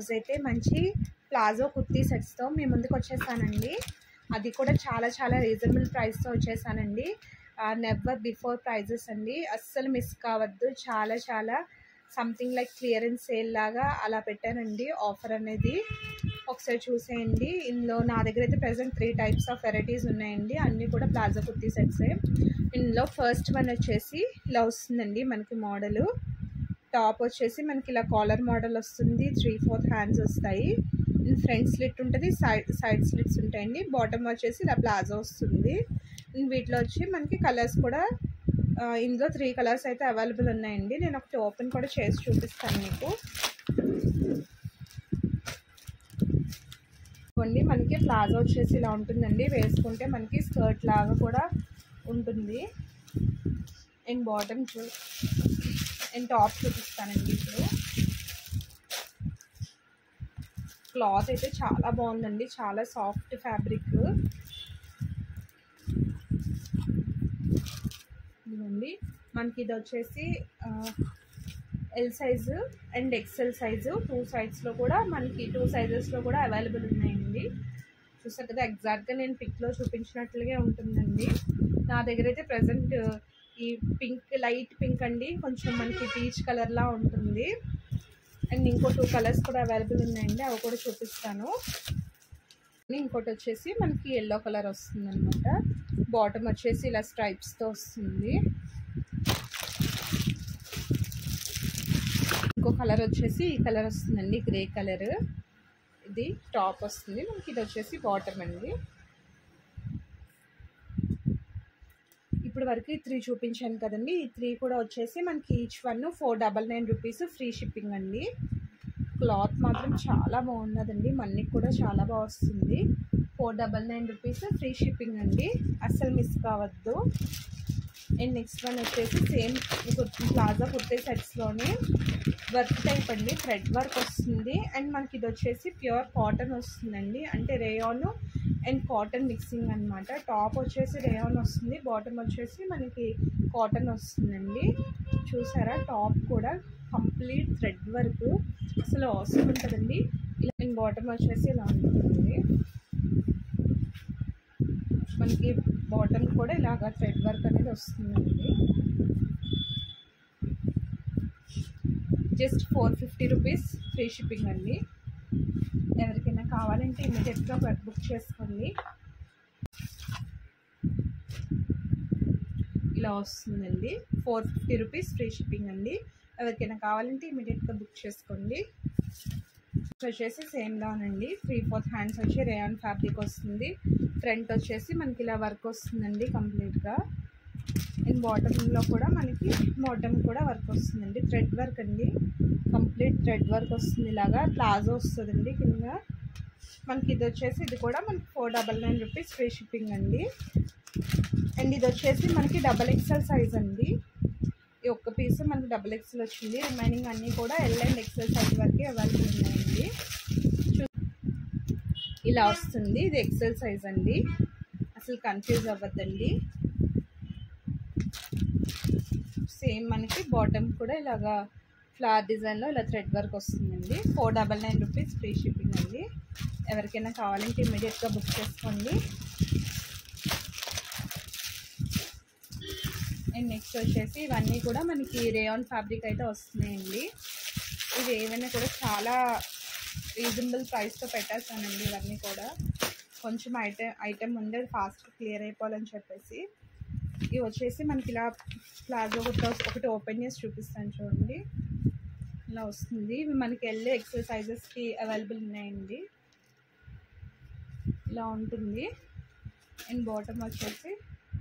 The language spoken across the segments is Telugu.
రోజైతే మంచి ప్లాజో కుర్తీ సెట్స్తో మీ ముందుకు వచ్చేసానండి అది కూడా చాలా చాలా రీజనబుల్ ప్రైస్తో వచ్చేసానండి నెవర్ బిఫోర్ ప్రైజెస్ అండి అస్సలు మిస్ కావద్దు చాలా చాలా సంథింగ్ లైక్ క్లియరెన్స్ సేల్ లాగా అలా పెట్టానండి ఆఫర్ అనేది ఒకసారి చూసేయండి ఇందులో నా దగ్గర అయితే present three types of varieties ఉన్నాయండి అన్నీ కూడా ప్లాజో కుర్తీ సెట్సే ఇందులో ఫస్ట్ వన్ వచ్చేసి ఇలా వస్తుందండి మనకి మోడలు టాప్ వచ్చేసి మనకి ఇలా కాలర్ మోడల్ వస్తుంది త్రీ ఫోర్త్ హ్యాండ్స్ వస్తాయి ఫ్రంట్ స్లిట్ ఉంటుంది సైడ్ సైడ్ స్లిట్స్ ఉంటాయండి బాటమ్ వచ్చేసి ఇలా ప్లాజో వస్తుంది వీటిలో వచ్చి మనకి కలర్స్ కూడా ఆ, ఇందులో త్రీ కలర్స్ అయితే అవైలబుల్ ఉన్నాయండి నేను ఒకటి ఓపెన్ కూడా చేసి చూపిస్తాను మీకు ఇదిగోండి మనకి ప్లాజో వచ్చేసి ఇలా ఉంటుందండి వేసుకుంటే మనకి స్కర్ట్ లాగా కూడా ఉంటుంది అండ్ బాటమ్ చూ అండ్ టాప్ చూపిస్తానండి ఇప్పుడు క్లాత్ అయితే చాలా బాగుందండి చాలా సాఫ్ట్ ఫ్యాబ్రిక్ ఇదిగోండి మనకి ఇది వచ్చేసి L size and XL size two సైడ్స్లో కూడా మనకి టూ సైజెస్లో కూడా అవైలబుల్ ఉన్నాయండి చూసారు కదా ఎగ్జాక్ట్గా నేను పిక్లో చూపించినట్లుగా ఉంటుందండి నా దగ్గర అయితే ప్రజెంట్ ఈ పింక్ లైట్ పింక్ అండి కొంచెం మనకి పీచ్ కలర్లా ఉంటుంది అండ్ ఇంకో టూ కలర్స్ కూడా అవైలబుల్ ఉన్నాయండి అవి కూడా చూపిస్తాను ఇంకోటి వచ్చేసి మనకి ఎల్లో కలర్ వస్తుంది అనమాట బాటమ్ వచ్చేసి ఇలా స్ట్రైప్స్తో వస్తుంది ఇంకో కలర్ వచ్చేసి ఈ కలర్ వస్తుందండి గ్రే కలర్ ఇది టాప్ వస్తుంది మనకి ఇది వచ్చేసి బాటమ్ అండి ఇప్పుడు వరకు ఈ త్రీ చూపించాను కదండి ఈ త్రీ కూడా వచ్చేసి మనకి each one four double nine rupees free shipping అండి క్లాత్ మాత్రం చాలా బాగున్నదండి మనకి కూడా చాలా బాగా వస్తుంది four double nine rupees free shipping అండి అస్సలు మిస్ కావద్దు అండ్ నెక్స్ట్ వన్ వచ్చేసి సేమ్ ప్లాజా కుర్తే సెట్స్లోనే వర్క్ టైప్ అండి థ్రెడ్ వర్క్ వస్తుంది అండ్ మనకి ఇది వచ్చేసి ప్యూర్ కాటన్ వస్తుందండి అంటే రేయాన్ అండ్ కాటన్ మిక్సింగ్ అనమాట టాప్ వచ్చేసి రేయాన్ వస్తుంది బాటమ్ వచ్చేసి మనకి కాటన్ వస్తుందండి చూసారా టాప్ కూడా కంప్లీట్ థ్రెడ్ వర్క్ అసలు అవసరం ఉంటుందండి ఇలా అండ్ బాటమ్ వచ్చేసి ఇలా ఉంటుంది మనకి బాటమ్ కూడా ఇలాగా థ్రెడ్ వర్క్ అనేది వస్తుందండి just four fifty rupees free shipping అండి ఎవరికైనా కావాలంటే ఇమీడియట్గా బుక్ చేసుకోండి ఇలా వస్తుందండి four fifty rupees free shipping అండి ఎవరికైనా కావాలంటే ఇమీడియట్గా బుక్ చేసుకోండి వచ్చేసి సేమ్ లానండి త్రీ ఫోర్త్ హ్యాండ్స్ వచ్చి రేయాన్ ఫ్యాబ్రిక్ వస్తుంది ఫ్రంట్ వచ్చేసి మనకి ఇలా వర్క్ వస్తుందండి కంప్లీట్గా అండ్ బాటంలో కూడా మనకి బాటమ్ కూడా వర్క్ వస్తుందండి థ్రెడ్ వర్క్ అండి కంప్లీట్ థ్రెడ్ వర్క్ వస్తుంది ఇలాగా ప్లాజో వస్తుందండి కింద మనకి ఇది వచ్చేసి ఇది కూడా మనకి four double nine rupees free shipping అండి అండ్ ఇది వచ్చేసి మనకి డబల్ ఎక్స్ఎల్ సైజ్ అండి ఈ ఒక్క పీస్ మనకి డబుల్ ఎక్స్ఎల్ వచ్చింది రిమైనింగ్ అన్నీ కూడా ఎల్ అండ్ ఎక్స్ఎల్ సైజ్ వరకే అవైలబుల్ ఉన్నాయండి చూ ఇలా వస్తుంది ఇది ఎక్సెల్ సైజ్ అండి అసలు కన్ఫ్యూజ్ అవ్వద్దండి సేమ్ మనకి బాటమ్ కూడా ఇలాగా ఫ్లవర్ డిజైన్లో ఇలా థ్రెడ్ వర్క్ వస్తుందండి four double nine rupees free shipping అండి ఎవరికైనా కావాలంటే ఇమీడియట్గా బుక్ చేసుకోండి అండ్ నెక్స్ట్ వచ్చేసి ఇవన్నీ కూడా మనకి రేయాన్ ఫ్యాబ్రిక్ అయితే వస్తున్నాయండి ఇవి ఏవైనా కూడా చాలా రీజనబుల్ ప్రైస్తో పెట్టేస్తానండి ఇవన్నీ కూడా కొంచెం ఐటెం ఐటెం ఉండే ఫాస్ట్ క్లియర్ అయిపోవాలని చెప్పేసి ఇవి వచ్చేసి మనకి ఇలా ప్లాజో ఒకటి ఒకటి ఓపెన్ చేసి చూపిస్తాను చూడండి ఇలా వస్తుంది ఇవి మనకి వెళ్ళే ఎక్సెల్ సైజెస్కి అవైలబుల్ ఉన్నాయండి ఇలా ఉంటుంది అండ్ బాటమ్ వచ్చేసి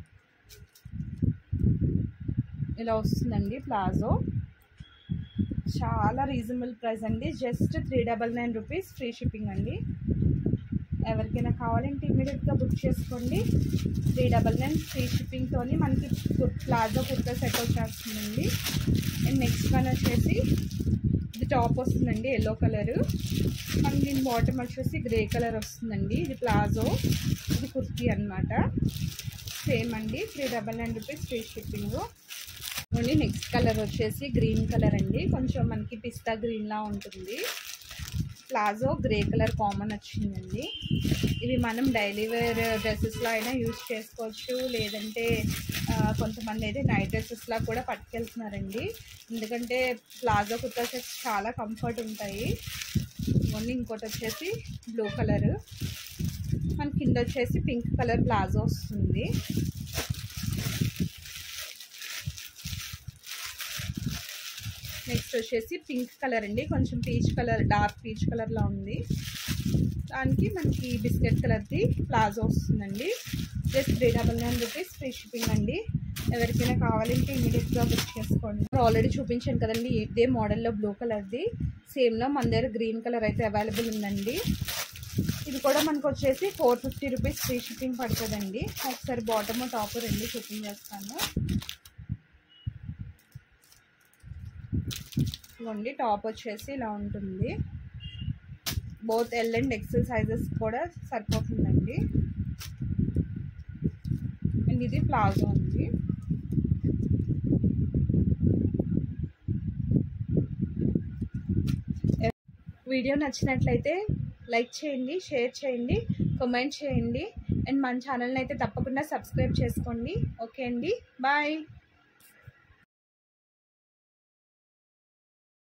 ఇలా వస్తుందండి ప్లాజో చాలా రీజనబుల్ ప్రైస్ అండి just three double nine rupees free shipping అండి ఎవరికైనా కావాలంటే ఇమీడియట్గా బుక్ చేసుకోండి త్రీ డబల్ నైన్ ఫ్రీ షిప్పింగ్తో మనకి ప్లాజో కుర్తా సెట్ వచ్చేస్తుందండి అండ్ నెక్స్ట్ వన్ వచ్చేసి ఇది టాప్ వస్తుందండి ఎల్లో కలరు అండ్ దీని బాటమ్ వచ్చేసి గ్రే కలర్ వస్తుందండి ఇది ప్లాజో ఇది కుర్తీ అనమాట సేమ్ అండి three double nine rupees free shipping only next colour వచ్చేసి గ్రీన్ కలర్ అండి కొంచెం మనకి పిస్తా గ్రీన్లా ఉంటుంది ప్లాజో గ్రే కలర్ కామన్ వచ్చిందండి ఇవి మనం డైలీ వేర్ డ్రెస్సెస్లో అయినా యూజ్ చేసుకోవచ్చు లేదంటే ఆ, కొంతమంది అయితే నైట్ డ్రెస్సెస్లా కూడా పట్టుకెళ్తున్నారండి ఎందుకంటే ప్లాజో కుర్తా సెట్స్ చాలా కంఫర్ట్ ఉంటాయి ఓన్లీ ఇంకోటి వచ్చేసి బ్లూ కలర్ మన కింద వచ్చేసి పింక్ కలర్ ప్లాజో వస్తుంది నెక్స్ట్ వచ్చేసి పింక్ కలర్ అండి కొంచెం పీచ్ కలర్ డార్క్ పీచ్ కలర్లో ఉంది దానికి మనకి బిస్కెట్ కలర్ది ప్లాజో వస్తుందండి just three double nine rupees free shipping అండి ఎవరికైనా కావాలంటే ఇమీడియట్గా బుక్ చేసుకోండి ఆల్రెడీ చూపించాను కదండి ఇదే మోడల్లో బ్లూ కలర్ది సేమ్లో మన దగ్గర గ్రీన్ కలర్ అయితే అవైలబుల్ ఉందండి ఇది కూడా మనకు వచ్చేసి four fifty rupees free shipping పడుతుందండి ఒకసారి బాటమ్ టాప్ రెండు చూపించేస్తాను ఇవ్వండి టాప్ వచ్చేసి ఇలా ఉంటుంది both L and XL sizes కూడా సరిపోతుందండి అండ్ ఇది ప్లాజో ఉంది వీడియో నచ్చినట్లయితే లైక్ చేయండి షేర్ చేయండి కామెంట్ చేయండి అండ్ మన ఛానల్ని అయితే తప్పకుండా సబ్స్క్రైబ్ చేసుకోండి ఓకే అండి బాయ్